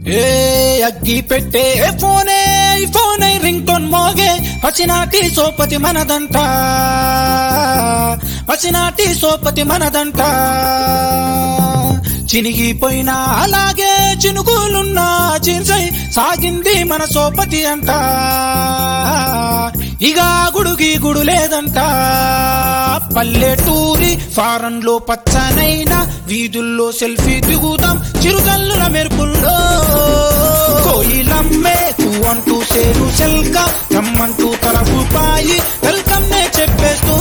ఏ అగ్గి పెట్టే ఫోనే ఈ ఫోనే రింగ్ టోన్ మోగే పచినాటి సోపతి మనదంట పచినాటి సోపతి మనదంట చినిగిపోయినా అలాగే చినుకులున్నా చిన్సై సాగింది మన సోపతి అంట ఇక గుడుగి గుడు లేదంట పల్లెటూరి ఫారెన్ లో పచ్చనైనా వీధుల్లో సెల్ఫీ దిగుతాం చిరుతల్లుల మెరుపుల్లో కోయిలమ్మే తూ అంటూ సేరు సెల్క రమ్మంటూ తల రూపాయి వెల్కమ్ నే చెప్పేస్తూ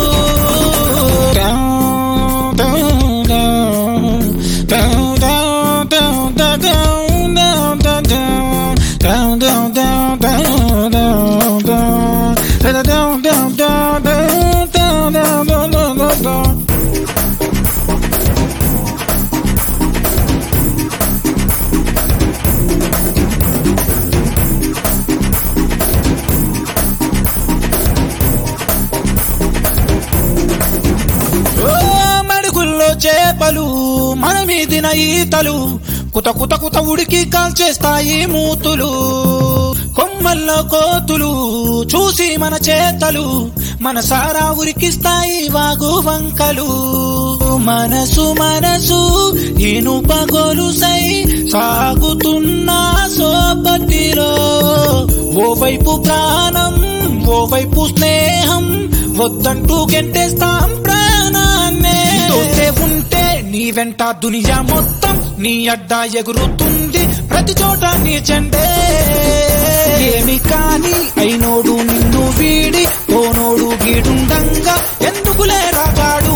ఓ మడుగుల్లో చేపలు మన మీదిన ఈతలు కుత కుత కుత ఉడికి కాల్చేస్తాయి మూతులు కొమ్మల్లో కోతులు చూసి మన చేతలు మన సారా ఉరికిస్తాయి వాగు వంకలు మనసు మనసు ఇనుప గొలుసై సాగుతున్న సోపతిలో ఓవైపు ప్రాణం ఓవైపు స్నేహం వద్దంటూ గెంటేస్తాం ప్రాణాన్నే తోటే ఉంటే నీ వెంట దునియా మొత్తం నీ అడ్డా ఎగురుతుంది ప్రతి చోట నీ చెండే ఏమి కాని అయినోడు నిన్ను వీడి పోనోడు గీడుండంగా ఎందుకులే రాగాడు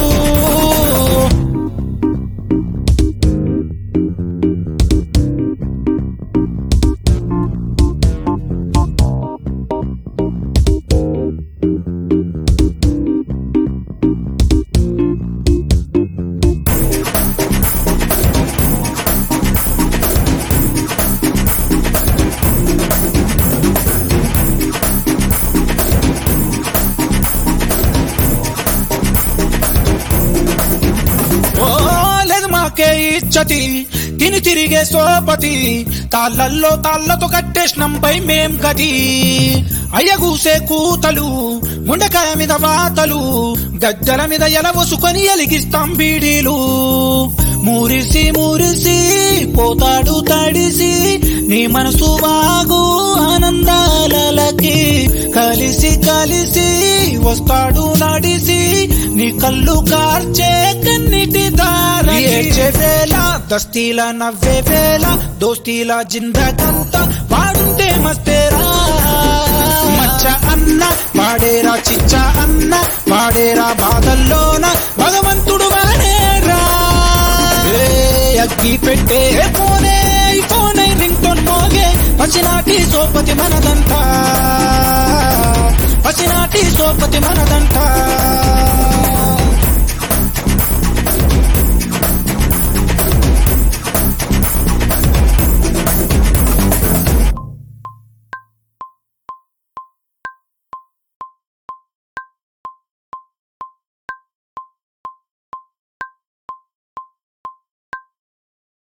ఓ లేదు మాకే ఇచ్చతి తిని తిరిగే సోపతి తాళ్ళల్లో తాళ్ళతో కట్టేసినంపై మేం గది అయ్యగూసే కూతలు ముండకాయ మీద వాతలు గద్దెల మీద ఎలవసుకొని ఎలిగిస్తాం బీడీలు మురిసి మురిసి పోతాడు తడిసి నీ మనసు వాగు ఆనందాలకి కలిసి కలిసి వస్తాడు నడిసి నీ కళ్ళు కార్చే కన్నిటి దారి ఏడ్చే వేళ దస్తీల నవ్వే వేళ దోస్తీల జిందగంత వాడుంటే మస్తేరా మచ్చ అన్న వాడేరా చిచ్చ అన్న వాడేరా బాధల్లోన భగవంతుడు వాడేరా ఏ అగ్గి పెట్టే ఫోనే ఈ ఫోనే రింగ్ టోన్ మోగే పసినాటి సోపతి మనదంట పసినాటి సోపతి మనదంట